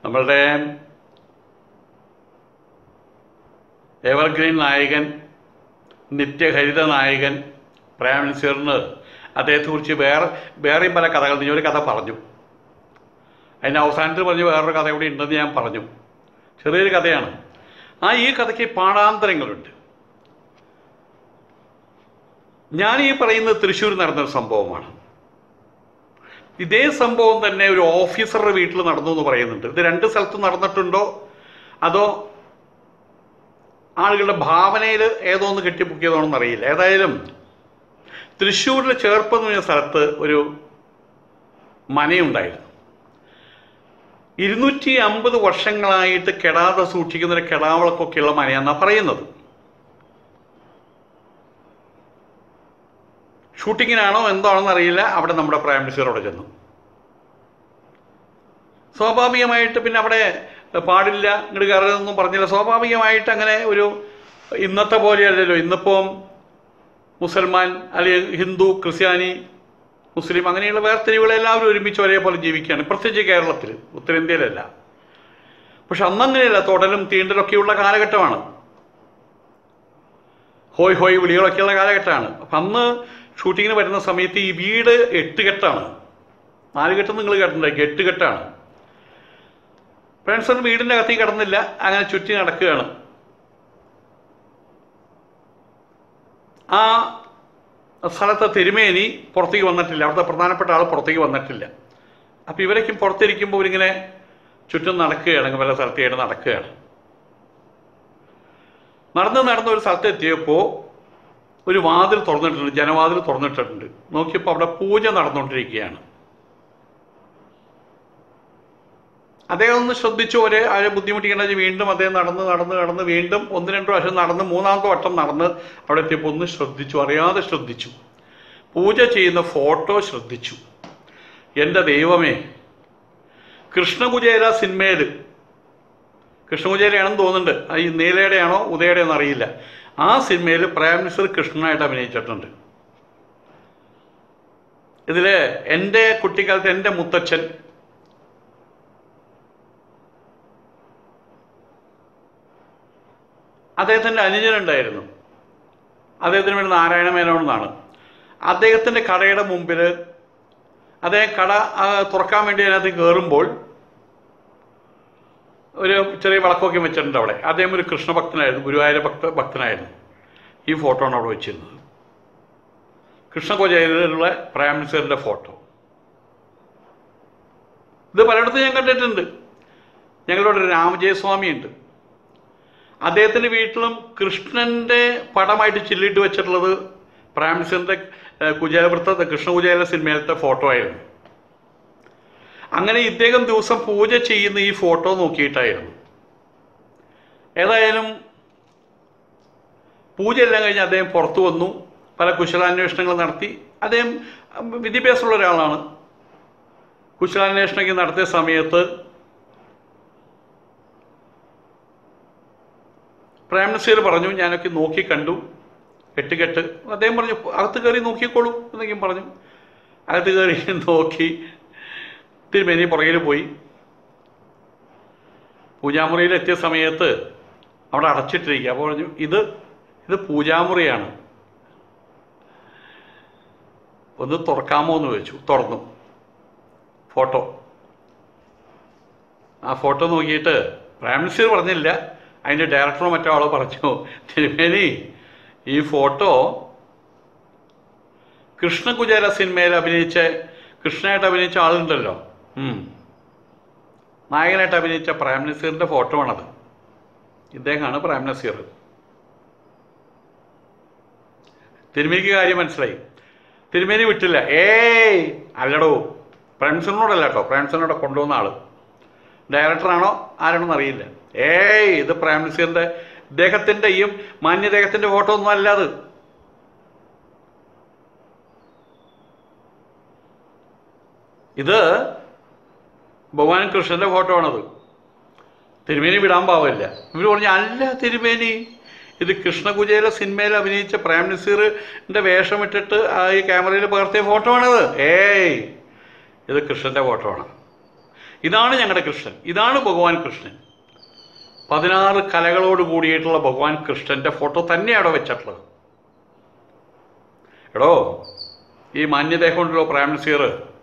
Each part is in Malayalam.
നമ്മളുടെ എവർഗ്രീൻ നായകൻ നിത്യഹരിത നായകൻ പ്രേം നസീറിന് അദ്ദേഹത്തെക്കുറിച്ച് വേറെ വേറെയും പല കഥകൾ ഞാൻ ഒരു കഥ പറഞ്ഞു അതിൻ്റെ അവസാനത്തിൽ പറഞ്ഞ് വേറൊരു കഥ കൂടി ഉണ്ടെന്ന് ഞാൻ പറഞ്ഞു ചെറിയൊരു കഥയാണ് ആ ഈ കഥയ്ക്ക് പാഠാന്തരങ്ങളുണ്ട് ഞാൻ ഈ പറയുന്നത് തൃശ്ശൂർ നടന്നൊരു സംഭവമാണ് ഇതേ സംഭവം തന്നെ ഒരു ഓഫീസറുടെ വീട്ടിൽ നടന്നു എന്ന് പറയുന്നുണ്ട് ഇത് രണ്ട് സ്ഥലത്തും നടന്നിട്ടുണ്ടോ അതോ ആളുകളുടെ ഭാവനയിൽ ഏതോ ഒന്ന് കെട്ടിപ്പൊക്കിയതാണെന്ന് അറിയില്ല ഏതായാലും തൃശ്ശൂരിലെ ചേർപ്പ് എന്ന് പറഞ്ഞ സ്ഥലത്ത് ഒരു മനയുണ്ടായിരുന്നു ഇരുന്നൂറ്റി അമ്പത് വർഷങ്ങളായിട്ട് കെടാതെ സൂക്ഷിക്കുന്ന ഒരു കെടാവളക്കൊക്കെയുള്ള മനയെന്നാണ് പറയുന്നത് ഷൂട്ടിങ്ങിനാണോ എന്താണെന്ന് അറിയില്ല അവിടെ നമ്മുടെ പ്രൈം മിനിസ്റ്റർ അവിടെ ചെന്നു സ്വാഭാവികമായിട്ട് പിന്നെ അവിടെ പാടില്ല ഇങ്ങോട്ട് കയറുന്നൊന്നും പറഞ്ഞില്ല സ്വാഭാവികമായിട്ട് അങ്ങനെ ഒരു ഇന്നത്തെ പോലെയല്ലല്ലോ ഇന്നിപ്പോൾ മുസൽമാൻ അല്ലെങ്കിൽ ഹിന്ദു ക്രിസ്ത്യാനി മുസ്ലിം അങ്ങനെയുള്ള വേർതിരിവുകൾ എല്ലാവരും ഒരുമിച്ച് ഒരേപോലെ ജീവിക്കുകയാണ് പ്രത്യേകിച്ച് കേരളത്തിൽ ഉത്തരേന്ത്യയിലല്ല പക്ഷെ അന്നങ്ങനെയല്ല തൊടലും തീണ്ടലൊക്കെയുള്ള കാലഘട്ടമാണ് ഹോയ് ഹോയ് വിളികളൊക്കെയുള്ള കാലഘട്ടമാണ് അപ്പം അന്ന് ഷൂട്ടിങ്ങിന് വരുന്ന സമയത്ത് ഈ വീട് എട്ട് കെട്ടാണ് നാല് കെട്ട് നിങ്ങൾ കേട്ടിട്ടുണ്ടായിരിക്കും എട്ട് കെട്ടാണ് ഫ്രണ്ട്സൺ വീടിൻ്റെ അകത്തേക്ക് കിടന്നില്ല അങ്ങനെ ചുറ്റി നടക്കുകയാണ് ആ സ്ഥലത്തെ തിരുമേനി പുറത്തേക്ക് വന്നിട്ടില്ല അവിടുത്തെ പ്രധാനപ്പെട്ട ആൾ പുറത്തേക്ക് വന്നിട്ടില്ല അപ്പം ഇവരൊക്കെ പുറത്തിരിക്കുമ്പോൾ ഇവരിങ്ങനെ ചുറ്റും നടക്കുകയാണ് പല സ്ഥലത്തേക്ക് നടക്കുകയാണ് നടന്ന് നടന്ന് ഒരു സ്ഥലത്ത് എത്തിയപ്പോൾ ഒരു വാതിൽ തുറന്നിട്ടുണ്ട് ജനവാതിൽ തുറന്നിട്ടിട്ടുണ്ട് നോക്കിയപ്പോൾ അവിടെ പൂജ നടന്നുകൊണ്ടിരിക്കുകയാണ് അദ്ദേഹം ഒന്ന് ശ്രദ്ധിച്ചു ഒരേ ആരെ ബുദ്ധിമുട്ടിക്കേണ്ട വീണ്ടും അദ്ദേഹം നടന്ന് നടന്ന് നടന്ന് വീണ്ടും ഒന്ന് രണ്ട് പ്രാവശ്യം നടന്ന് മൂന്നാമത്തെ വട്ടം നടന്ന് അവിടെ എത്തിയപ്പോൾ ഒന്ന് ശ്രദ്ധിച്ചു അറിയാതെ ശ്രദ്ധിച്ചു പൂജ ചെയ്യുന്ന ഫോട്ടോ ശ്രദ്ധിച്ചു എൻ്റെ ദൈവമേ കൃഷ്ണകുചേര സിനിമയിൽ കൃഷ്ണകുചേരയാണെന്ന് തോന്നുന്നുണ്ട് അത് ഈ നീലയുടെയാണോ ഉദയയുടെയാണോ അറിയില്ല ആ സിനിമയിൽ പ്രൈം മിനിസ്റ്റർ കൃഷ്ണനായിട്ട് അഭിനയിച്ചിട്ടുണ്ട് ഇതിൽ എൻ്റെ കുട്ടിക്കാലത്ത് എൻ്റെ മുത്തച്ഛൻ അദ്ദേഹത്തിൻ്റെ അനുജനുണ്ടായിരുന്നു അദ്ദേഹത്തിന് പേര് നാരായണ മേനോൻ എന്നാണ് അദ്ദേഹത്തിൻ്റെ കടയുടെ മുമ്പിൽ അദ്ദേഹം കട ആ, തുറക്കാൻ വേണ്ടി അതിനകത്ത് കയറുമ്പോൾ ഒരു ചെറിയ വിളക്കൊക്കെ വെച്ചിട്ടുണ്ട് അവിടെ അദ്ദേഹം ഒരു കൃഷ്ണഭക്തനായിരുന്നു ഗുരുവായൂര ഭക്ത ഭക്തനായിരുന്നു ഈ ഫോട്ടോ ആണ് അവിടെ വെച്ചിരുന്നത് കൃഷ്ണകോചയിലുള്ള പ്രൈം മിനിസ്റ്ററിൻ്റെ ഫോട്ടോ ഇത് പലയിടത്തും ഞാൻ കണ്ടിട്ടുണ്ട് ഞങ്ങളുടെ ഒരു രാമജയസ്വാമി ഉണ്ട് അദ്ദേഹത്തിൻ്റെ വീട്ടിലും കൃഷ്ണൻ്റെ പടമായിട്ട് ചില്ലിട്ട് വെച്ചിട്ടുള്ളത് പ്രൈം മിനിസ്റ്ററിൻ്റെ കുചേലവൃത്ത കൃഷ്ണകുചേല സിനിമയിലത്തെ ഫോട്ടോ ആയിരുന്നു അങ്ങനെ ഇദ്ദേഹം ദിവസം പൂജ ചെയ്യുന്ന ഈ ഫോട്ടോ നോക്കിയിട്ടായിരുന്നു ഏതായാലും പൂജയെല്ലാം കഴിഞ്ഞ് അദ്ദേഹം പുറത്തു വന്നു പല കുശലാന്വേഷണങ്ങൾ നടത്തി അദ്ദേഹം ഉം, വിദ്യാഭ്യാസമുള്ള ഒരാളാണ് കുശലാന്വേഷണങ്ങൾ നടത്തിയ സമയത്ത് പ്രൈം മിനിസ്റ്റർ പറഞ്ഞു ഞാനൊക്കെ നോക്കി കണ്ടു കെട്ടുകെട്ട് അദ്ദേഹം പറഞ്ഞു അകത്ത് കയറി നോക്കിക്കോളൂ എന്നൊക്കെയും പറഞ്ഞു അകത്ത് കയറി നോക്കി തിരുമേനി പുറകിൽ പോയി പൂജാമുറിയിൽ എത്തിയ സമയത്ത് അവിടെ അടച്ചിട്ടിരിക്കുക അപ്പോൾ പറഞ്ഞു ഇത് ഇത് പൂജാമുറിയാണ് ഒന്ന് തുറക്കാമോ എന്ന് ചോദിച്ചു തുറന്നു ഫോട്ടോ ആ ഫോട്ടോ നോക്കിയിട്ട് പ്രൈം മിനിസ്റ്റർ പറഞ്ഞില്ല അതിൻ്റെ ഡയറക്ടറോ മറ്റോ ആളോ പറഞ്ഞു തിരുമേനി ഈ ഫോട്ടോ കൃഷ്ണകുചേര സിനിമയിൽ അഭിനയിച്ച കൃഷ്ണനായിട്ട് അഭിനയിച്ച ആളുണ്ടല്ലോ ഉം. നായകനായിട്ട് അഭിനയിച്ച പ്രൈം നസീറിൻ്റെ ഫോട്ടോ ആണത് ഇദ്ദേഹമാണ് പ്രൈം നസീർ തിരുമേനിക്ക് കാര്യം മനസ്സിലായി തിരുമേനി വിട്ടില്ല ഏയ് അല്ലടോ പ്രേംസനോടല്ല കേട്ടോ പ്രേംസനോടെ കൊണ്ടുവന്ന ആള് ഡയറക്ടറാണോ ആരാണെന്ന് അറിയില്ല ഏയ് ഇത് പ്രൈം നസീറിൻ്റെ ഇദ്ദേഹത്തിൻ്റെ ഈ മാന്യദേഹത്തിൻ്റെ ഫോട്ടോ ഒന്നും അല്ല അത് ഇത് ഭഗവാൻ കൃഷ്ണന്റെ ഫോട്ടോ ആണത് തിരുമേനി വിടാൻ പാവില്ല ഇവർ പറഞ്ഞു അല്ല തിരുമേനി ഇത് കൃഷ്ണകുചേല സിനിമയിൽ അഭിനയിച്ച പ്രേം നസീറിന്റെ വേഷം ഇട്ടിട്ട് ആ ഈ ക്യാമറയിൽ പകർത്തിയ ഫോട്ടോ ആണത് ഏയ് ഇത് കൃഷ്ണന്റെ ഫോട്ടോ ആണ് ഇതാണ് ഞങ്ങളുടെ കൃഷ്ണൻ ഇതാണ് ഭഗവാൻ കൃഷ്ണൻ പതിനാറ് കലകളോട് കൂടിയിട്ടുള്ള ഭഗവാൻ കൃഷ്ണന്റെ ഫോട്ടോ തന്നെയാണ് അവിടെ വെച്ചിട്ടുള്ളത് എടോ ഈ മാന്യദേഹം ഉണ്ടല്ലോ പ്രൈം മിനിസ്റ്റർ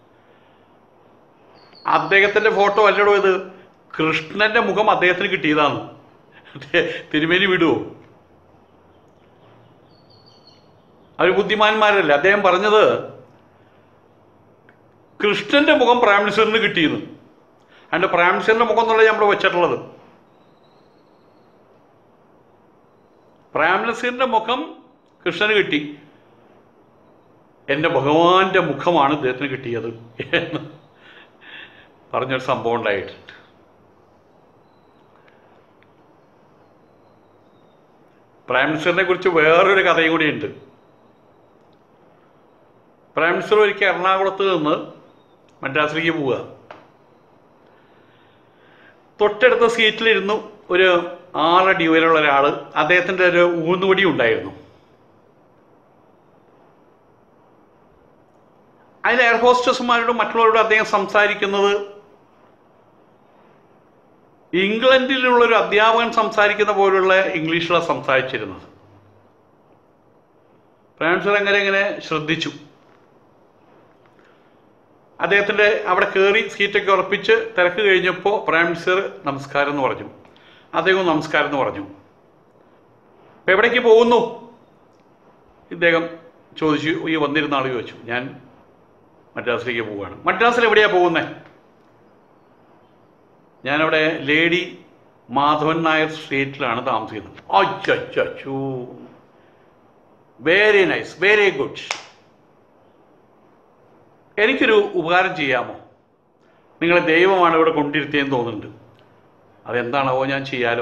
അദ്ദേഹത്തിന്റെ ഫോട്ടോ അല്ലടോ ഇത് കൃഷ്ണന്റെ മുഖം അദ്ദേഹത്തിന് കിട്ടിയതാണ് തിരുമേനി വിടുവോ അവർ ബുദ്ധിമാന്മാരല്ലേ അദ്ദേഹം പറഞ്ഞത് കൃഷ്ണന്റെ മുഖം പ്രൈം മിനിസ്റ്ററിന് കിട്ടിയെന്ന് അതിന്റെ പ്രൈം മിനിസ്റ്ററിന്റെ മുഖം എന്നുള്ള നമ്മൾ വെച്ചിട്ടുള്ളത് പ്രൈം മിനിസ്റ്ററിന്റെ മുഖം കൃഷ്ണന് കിട്ടി എൻ്റെ ഭഗവാന്റെ മുഖമാണ് ഇദ്ദേഹത്തിന് കിട്ടിയത് എന്ന് പറഞ്ഞൊരു സംഭവം ഉണ്ടായിട്ടുണ്ട് പ്രൈം മിനിസ്റ്ററിനെ കുറിച്ച് വേറൊരു കഥയും കൂടിയുണ്ട് പ്രൈം മിനിസ്റ്റർ ഒരിക്കൽ എറണാകുളത്ത് നിന്ന് മദ്രാസിലേക്ക് പോവുക തൊട്ടടുത്ത സീറ്റിലിരുന്നു ഒരു ആറടി ഉയരമുള്ള ഒരാൾ അദ്ദേഹത്തിൻ്റെ ഒരു ഊന്നുവടി ഉണ്ടായിരുന്നു അതിൽ എയർ ഹോസ്റ്റസുമാരോടും മറ്റുള്ളവരോടും അദ്ദേഹം സംസാരിക്കുന്നത് ഇംഗ്ലണ്ടിലുള്ള ഒരു അധ്യാപകൻ സംസാരിക്കുന്ന പോലുള്ള ഇംഗ്ലീഷിലാണ് സംസാരിച്ചിരുന്നത് ഫ്രാൻസർ അങ്ങനെ ഇങ്ങനെ ശ്രദ്ധിച്ചു അദ്ദേഹത്തിൻ്റെ അവിടെ കയറി സീറ്റൊക്കെ ഉറപ്പിച്ച് തിരക്ക് കഴിഞ്ഞപ്പോൾ പ്രൈം മിനിസ്റ്റർ നമസ്കാരം എന്ന് പറഞ്ഞു അദ്ദേഹം നമസ്കാരം എന്ന് പറഞ്ഞു അപ്പം എവിടേക്ക് പോകുന്നു ഇദ്ദേഹം ചോദിച്ചു ഈ വന്നിരുന്ന ആൾ ചോദിച്ചു ഞാൻ മദ്രാസിലേക്ക് പോവുകയാണ് മദ്രാസിൽ എവിടെയാണ് പോകുന്നത് ഞാനവിടെ ലേഡി മാധവൻ നായർ സ്ട്രീറ്റിലാണ് താമസിക്കുന്നത് അച്ചോ വെരി നൈസ് വെരി ഗുഡ് എനിക്കൊരു ഉപകാരം ചെയ്യാമോ നിങ്ങളെ ദൈവമാണ് ഇവിടെ കൊണ്ടിരുത്തിയെന്ന് തോന്നുന്നുണ്ട് അതെന്താണാവോ ഞാൻ ചെയ്യാലോ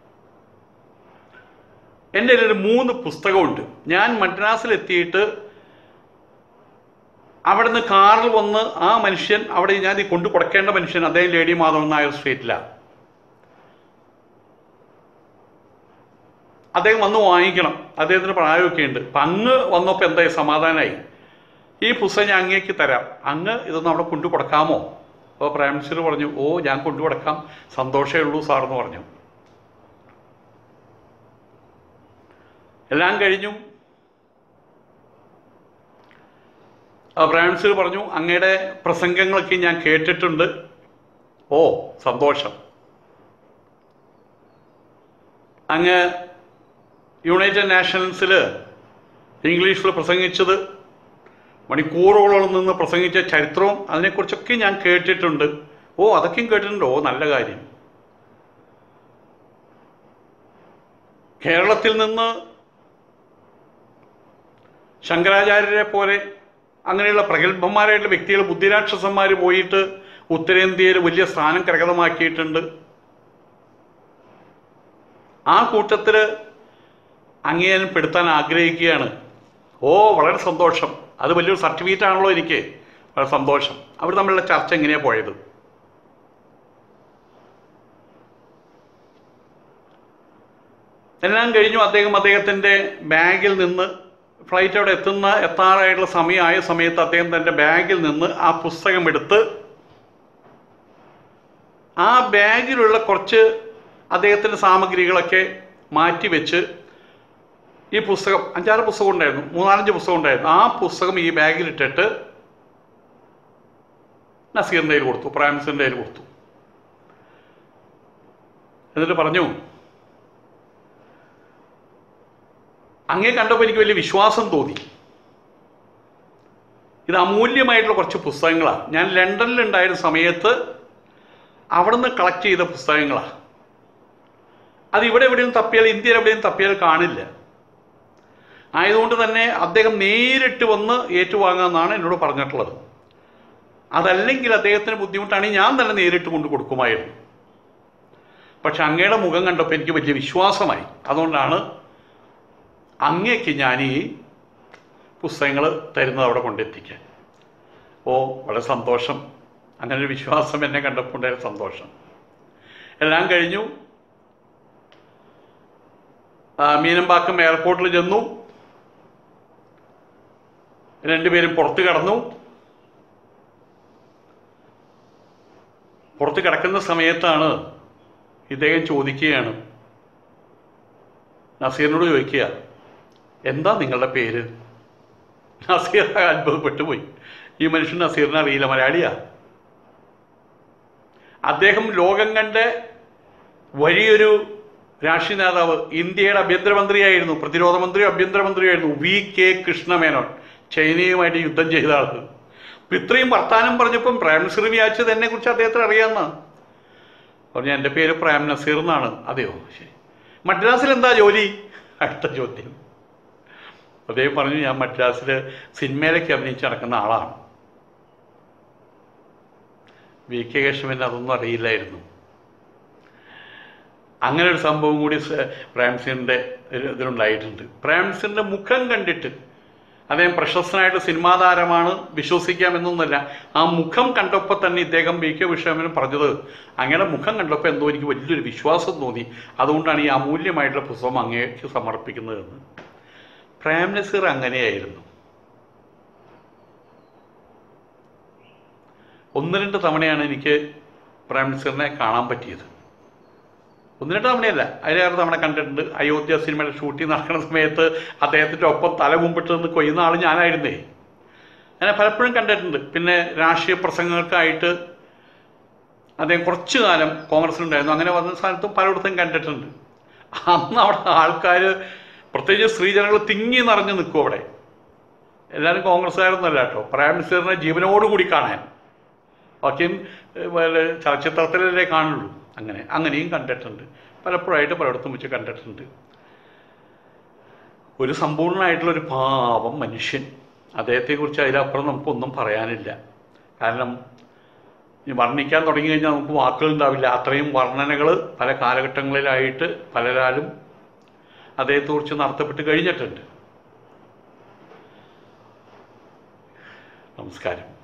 എൻ്റെ കയ്യിൽ ഒരു മൂന്ന് പുസ്തകമുണ്ട് ഞാൻ മദ്രാസിലെത്തിയിട്ട് അവിടുന്ന് കാറിൽ വന്ന് ആ മനുഷ്യൻ അവിടെ ഞാൻ ഈ കൊണ്ടു കൊടുക്കേണ്ട മനുഷ്യൻ അദ്ദേഹം ലേഡി മാധവൻ നായർ സ്ട്രീറ്റിലാണ് അദ്ദേഹം വന്ന് വാങ്ങിക്കണം അദ്ദേഹത്തിന് പ്രായമൊക്കെ ഉണ്ട് അപ്പം അങ്ങ് വന്നപ്പോൾ എന്തായി സമാധാനമായി ഈ പുസ്തകം ഞാൻ അങ്ങേക്ക് തരാം അങ്ങ് ഇതൊന്ന് അവിടെ കൊണ്ടു കൊടുക്കാമോ അപ്പോൾ പ്രൈം മിനിസ്റ്റർ പറഞ്ഞു ഓ ഞാൻ കൊണ്ടു കൊടുക്കാം സന്തോഷമേ ഉള്ളൂ സാർ എന്ന് പറഞ്ഞു എല്ലാം കഴിഞ്ഞു ആ പ്രൈം മിനിസ്റ്റർ പറഞ്ഞു അങ്ങയുടെ പ്രസംഗങ്ങളൊക്കെ ഞാൻ കേട്ടിട്ടുണ്ട് ഓ സന്തോഷം അങ്ങ് യുണൈറ്റഡ് നാഷൻസിൽ ഇംഗ്ലീഷിൽ പ്രസംഗിച്ചത് മണിക്കൂറുകളോളം നിന്ന് പ്രസംഗിച്ച ചരിത്രവും അതിനെക്കുറിച്ചൊക്കെ ഞാൻ കേട്ടിട്ടുണ്ട് ഓ അതൊക്കെയും കേട്ടിട്ടുണ്ട് ഓ നല്ല കാര്യം കേരളത്തിൽ നിന്ന് ശങ്കരാചാര്യരെ പോലെ അങ്ങനെയുള്ള പ്രഗത്ഭന്മാരായിട്ടുള്ള വ്യക്തികൾ ബുദ്ധിരാക്ഷസന്മാർ പോയിട്ട് ഉത്തരേന്ത്യയിൽ വലിയ സ്ഥാനം കരകതമാക്കിയിട്ടുണ്ട് ആ കൂട്ടത്തിൽ അങ്ങേ ഞാൻ പെടുത്താൻ ആഗ്രഹിക്കുകയാണ് ഓ വളരെ സന്തോഷം അത് വലിയൊരു സർട്ടിഫിക്കറ്റ് ആണല്ലോ എനിക്ക് വളരെ സന്തോഷം അവർ തമ്മിലുള്ള ചർച്ച എങ്ങനെയാണ് പോയത് എല്ലാം കഴിഞ്ഞു അദ്ദേഹം അദ്ദേഹത്തിൻ്റെ ബാഗിൽ നിന്ന് ഫ്ലൈറ്റ് അവിടെ എത്തുന്ന എത്താറായിട്ടുള്ള സമയമായ സമയത്ത് അദ്ദേഹം തൻ്റെ ബാഗിൽ നിന്ന് ആ പുസ്തകം എടുത്ത് ആ ബാഗിലുള്ള കുറച്ച് അദ്ദേഹത്തിൻ്റെ സാമഗ്രികളൊക്കെ മാറ്റി വെച്ച് ഈ പുസ്തകം അഞ്ചാറ് പുസ്തകം ഉണ്ടായിരുന്നു മൂന്നാലഞ്ച് പുസ്തകം ഉണ്ടായിരുന്നു ആ പുസ്തകം ഈ ബാഗിലിട്ടിട്ട് നസീറിൻ്റെ കയ്യിൽ കൊടുത്തു പ്രാംസിൻ്റെ കയ്യിൽ കൊടുത്തു എന്നിട്ട് പറഞ്ഞു അങ്ങേ കണ്ടപ്പോൾ എനിക്ക് വലിയ വിശ്വാസം തോന്നി ഇത് അമൂല്യമായിട്ടുള്ള കുറച്ച് പുസ്തകങ്ങളാണ് ഞാൻ ലണ്ടനിലുണ്ടായിരുന്ന സമയത്ത് അവിടുന്ന് കളക്ട് ചെയ്ത പുസ്തകങ്ങളാണ് അത് ഇവിടെ എവിടെയും തപ്പിയാൽ ഇന്ത്യയിൽ എവിടെയും തപ്പിയാൽ കാണില്ല ആയതുകൊണ്ട് തന്നെ അദ്ദേഹം നേരിട്ട് വന്ന് ഏറ്റുവാങ്ങാമെന്നാണ് എന്നോട് പറഞ്ഞിട്ടുള്ളത് അതല്ലെങ്കിൽ അദ്ദേഹത്തിന് ബുദ്ധിമുട്ടാണെങ്കിൽ ഞാൻ തന്നെ നേരിട്ട് കൊണ്ട് കൊടുക്കുമായിരുന്നു പക്ഷെ അങ്ങയുടെ മുഖം കണ്ടപ്പോൾ എനിക്ക് വലിയ വിശ്വാസമായി അതുകൊണ്ടാണ് അങ്ങേക്ക് ഞാൻ ഈ പുസ്തകങ്ങൾ തരുന്നത് അവിടെ കൊണ്ടെത്തിക്കാൻ ഓ വളരെ സന്തോഷം അങ്ങനെ ഒരു വിശ്വാസം എന്നെ കണ്ടപ്പോൾ ഉണ്ടായ സന്തോഷം എല്ലാം കഴിഞ്ഞു ആ, മീനമ്പാക്കം എയർപോർട്ടിൽ ചെന്നു രണ്ടുപേരും പുറത്ത് കടന്നു പുറത്ത് കിടക്കുന്ന സമയത്താണ് ഇദ്ദേഹം ചോദിക്കുകയാണ് നസീറിനോട് ചോദിക്കുക എന്താ നിങ്ങളുടെ പേര് നസീർ അത്ഭുതപ്പെട്ടു പോയി ഈ മനുഷ്യൻ നസീറിനെ അറിയില്ല മലയാളിയാ അദ്ദേഹം ലോകം കണ്ട വലിയൊരു രാഷ്ട്രീയ നേതാവ് ഇന്ത്യയുടെ ആഭ്യന്തരമന്ത്രിയായിരുന്നു പ്രതിരോധ മന്ത്രി ആഭ്യന്തരമന്ത്രിയായിരുന്നു വി കെ കൃഷ്ണമേനോൻ ചൈനയുമായിട്ട് യുദ്ധം ചെയ്ത ആൾക്ക് അപ്പൊ ഇത്രയും വർത്താനം പറഞ്ഞപ്പം പ്രേം നസീർ വിചാരിച്ചത് എന്നെ കുറിച്ച് അദ്ദേഹത്തിന് അറിയാമെന്നാണ് പറഞ്ഞു എൻ്റെ പേര് പ്രേം നസീർ എന്നാണ് അതെയോ ശരി മദ്രാസിൽ എന്താ ജോലി അടുത്ത ചോദ്യം അദ്ദേഹം പറഞ്ഞു ഞാൻ മദ്രാസിൽ സിനിമയിലൊക്കെ അഭിനയിച്ച് നടക്കുന്ന ആളാണ് വി കെ കൃഷ്ണന് അതൊന്നും അറിയില്ലായിരുന്നു അങ്ങനെ ഒരു സംഭവം കൂടി സ- പ്രേംസിൻ്റെ ഒരു ഇതിലുണ്ടായിട്ടുണ്ട് പ്രേംസിൻ്റെ മുഖം കണ്ടിട്ട് അദ്ദേഹം പ്രശസ്തനായിട്ട് സിനിമാ താരമാണ് വിശ്വസിക്കാമെന്നൊന്നുമല്ല ആ മുഖം കണ്ടപ്പോൾ തന്നെ ഇദ്ദേഹം വി കെ വിശ്വമനും പറഞ്ഞത് അങ്ങനെ മുഖം കണ്ടപ്പോൾ എന്തോ എനിക്ക് വലിയൊരു വിശ്വാസം തോന്നി അതുകൊണ്ടാണ് ഈ അമൂല്യമായിട്ടുള്ള പുസ്തകം അങ്ങേക്ക് സമർപ്പിക്കുന്നതെന്ന് പ്രേം നസീർ അങ്ങനെയായിരുന്നു ഒന്ന് രണ്ട് തവണയാണ് എനിക്ക് പ്രേം നസീറിനെ കാണാൻ പറ്റിയത് ഒന്ന് രണ്ട് തവണയല്ല അതിലേറെ തവണ കണ്ടിട്ടുണ്ട് അയോധ്യ സിനിമയുടെ ഷൂട്ടിംഗ് നടക്കുന്ന സമയത്ത് അദ്ദേഹത്തിൻ്റെ ഒപ്പം തല മുമ്പിട്ട് നിന്ന് കൊയ്യുന്ന ആൾ ഞാനായിരുന്നേ ഞാൻ പലപ്പോഴും കണ്ടിട്ടുണ്ട് പിന്നെ രാഷ്ട്രീയ പ്രസംഗങ്ങൾക്കായിട്ട് അദ്ദേഹം കുറച്ചു കാലം കോൺഗ്രസിലുണ്ടായിരുന്നു അങ്ങനെ വന്ന സ്ഥലത്തും പലയിടത്തും കണ്ടിട്ടുണ്ട് അന്ന് അവിടെ ആൾക്കാർ പ്രത്യേകിച്ച് സ്ത്രീജനങ്ങൾ തിങ്ങി നിറഞ്ഞു നിൽക്കും അവിടെ എല്ലാവരും കോൺഗ്രസ്സുകാരൊന്നുമല്ല കേട്ടോ പ്രൈം മിനിസ്റ്ററിനെ ജീവനോടുകൂടി കാണാൻ ബാക്കിയും ഏഹ്, വല്ല ചലച്ചിത്രത്തിലല്ലേ കാണുള്ളൂ അങ്ങനെ അങ്ങനെയും കണ്ടിട്ടുണ്ട് പലപ്പോഴായിട്ട് പലയിടത്തും വെച്ച് കണ്ടിട്ടുണ്ട് ഒരു സമ്പൂർണ്ണമായിട്ടുള്ള ഒരു പാവം മനുഷ്യൻ അദ്ദേഹത്തെക്കുറിച്ച് അതിലപ്പുറം നമുക്കൊന്നും പറയാനില്ല കാരണം ഈ വർണ്ണിക്കാൻ തുടങ്ങി കഴിഞ്ഞാൽ നമുക്ക് വാക്കുകളുണ്ടാവില്ല അത്രയും വർണ്ണനകൾ പല കാലഘട്ടങ്ങളിലായിട്ട് പലരാലും അദ്ദേഹത്തെക്കുറിച്ച് നടത്തപ്പെട്ട് കഴിഞ്ഞിട്ടുണ്ട് നമസ്കാരം